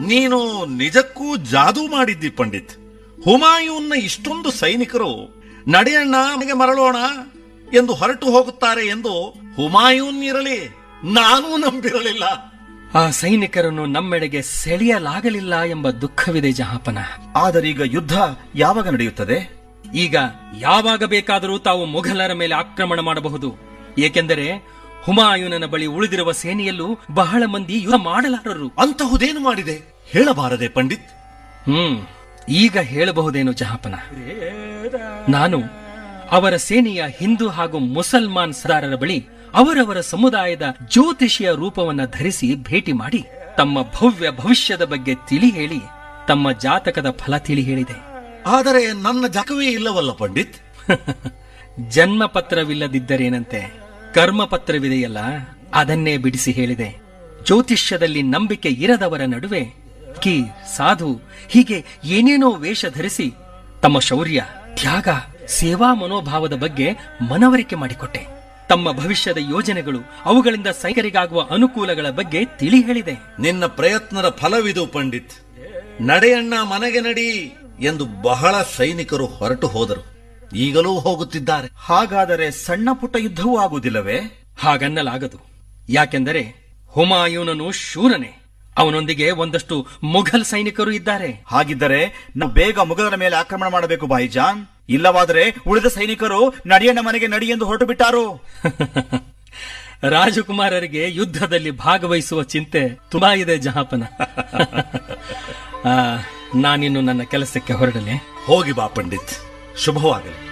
ನೀನು ನಿಜಕ್ಕೂ ಜಾದೂ ಮಾಡಿದ್ದಿ ಪಂಡಿತ್ ಹುಮಾಯೂನ್ನ ಇಷ್ಟೊಂದು ಸೈನಿಕರು ನಡೆಯಣ್ಣ ಮನೆಗೆ ಮರಳೋಣ ಎಂದು ಹೊರಟು ಹೋಗುತ್ತಾರೆ ಎಂದು ಹುಮಾಯೂನ್ ಇರಲಿ ನಾನೂ ನಂಬಿರಲಿಲ್ಲ ಆ ಸೈನಿಕರನ್ನು ನಮ್ಮೆಡೆಗೆ ಸೆಳೆಯಲಾಗಲಿಲ್ಲ ಎಂಬ ದುಃಖವಿದೆ ಜಹಾಪನ ಆದರೀಗ ಯುದ್ಧ ಯಾವಾಗ ನಡೆಯುತ್ತದೆ ಈಗ ಯಾವಾಗ ಬೇಕಾದರೂ ತಾವು ಮೊಘಲರ ಮೇಲೆ ಆಕ್ರಮಣ ಮಾಡಬಹುದು ಏಕೆಂದರೆ ಹುಮಾಯೂನನ ಬಳಿ ಉಳಿದಿರುವ ಸೇನೆಯಲ್ಲೂ ಬಹಳ ಮಂದಿ ಯುದ್ಧ ಮಾಡಲಾರರು ಅಂತಹುದೇನು ಮಾಡಿದೆ ಹೇಳಬಾರದೆ ಪಂಡಿತ್ ಹ್ಮ್ ಈಗ ಹೇಳಬಹುದೇನು ಜಹಾಪನ ನಾನು ಅವರ ಸೇನೆಯ ಹಿಂದೂ ಹಾಗೂ ಮುಸಲ್ಮಾನ್ ಸದಾರರ ಬಳಿ ಅವರವರ ಸಮುದಾಯದ ಜ್ಯೋತಿಷಿಯ ರೂಪವನ್ನ ಧರಿಸಿ ಭೇಟಿ ಮಾಡಿ ತಮ್ಮ ಭವ್ಯ ಭವಿಷ್ಯದ ಬಗ್ಗೆ ತಿಳಿ ಹೇಳಿ ತಮ್ಮ ಜಾತಕದ ಫಲ ತಿಳಿ ಹೇಳಿದೆ ಆದರೆ ನನ್ನ ಜಕವೇ ಇಲ್ಲವಲ್ಲ ಪಂಡಿತ್ ಜನ್ಮ ಪತ್ರವಿಲ್ಲದಿದ್ದರೇನಂತೆ ಕರ್ಮ ಪತ್ರವಿದೆಯಲ್ಲ ಅದನ್ನೇ ಬಿಡಿಸಿ ಹೇಳಿದೆ ಜ್ಯೋತಿಷ್ಯದಲ್ಲಿ ನಂಬಿಕೆ ಇರದವರ ನಡುವೆ ಕಿ ಸಾಧು ಹೀಗೆ ಏನೇನೋ ವೇಷ ಧರಿಸಿ ತಮ್ಮ ಶೌರ್ಯ ತ್ಯಾಗ ಸೇವಾ ಮನೋಭಾವದ ಬಗ್ಗೆ ಮನವರಿಕೆ ಮಾಡಿಕೊಟ್ಟೆ ತಮ್ಮ ಭವಿಷ್ಯದ ಯೋಜನೆಗಳು ಅವುಗಳಿಂದ ಸೈನಿಕರಿಗಾಗುವ ಅನುಕೂಲಗಳ ಬಗ್ಗೆ ತಿಳಿ ಹೇಳಿದೆ ನಿನ್ನ ಪ್ರಯತ್ನದ ಫಲವಿದು ಪಂಡಿತ್ ನಡೆಯಣ್ಣ ಮನೆಗೆ ನಡಿ ಎಂದು ಬಹಳ ಸೈನಿಕರು ಹೊರಟು ಹೋದರು ಈಗಲೂ ಹೋಗುತ್ತಿದ್ದಾರೆ ಹಾಗಾದರೆ ಸಣ್ಣ ಪುಟ್ಟ ಯುದ್ಧವೂ ಆಗುವುದಿಲ್ಲವೇ ಹಾಗನ್ನಲಾಗದು ಯಾಕೆಂದರೆ ಹುಮಾಯೂನನು ಶೂರನೇ ಅವನೊಂದಿಗೆ ಒಂದಷ್ಟು ಮುಘಲ್ ಸೈನಿಕರು ಇದ್ದಾರೆ ಹಾಗಿದ್ದರೆ ನಾವು ಬೇಗ ಮುಗಲರ ಮೇಲೆ ಆಕ್ರಮಣ ಮಾಡಬೇಕು ಭಾಯಿಜಾನ್ ಇಲ್ಲವಾದರೆ ಉಳಿದ ಸೈನಿಕರು ನಡಿಯಣ್ಣ ಮನೆಗೆ ನಡಿ ಎಂದು ಹೊರಟು ಬಿಟ್ಟಾರು ರಾಜಕುಮಾರರಿಗೆ ಯುದ್ಧದಲ್ಲಿ ಭಾಗವಹಿಸುವ ಚಿಂತೆ ತುಂಬಾ ಇದೆ ಜಹಾಪನ ಆ, ನಾನಿನ್ನು ನನ್ನ ಕೆಲಸಕ್ಕೆ ಹೊರಡಲೆ ಹೋಗಿ ಬಾ ಪಂಡಿತ್ ಶುಭವಾಗಲಿ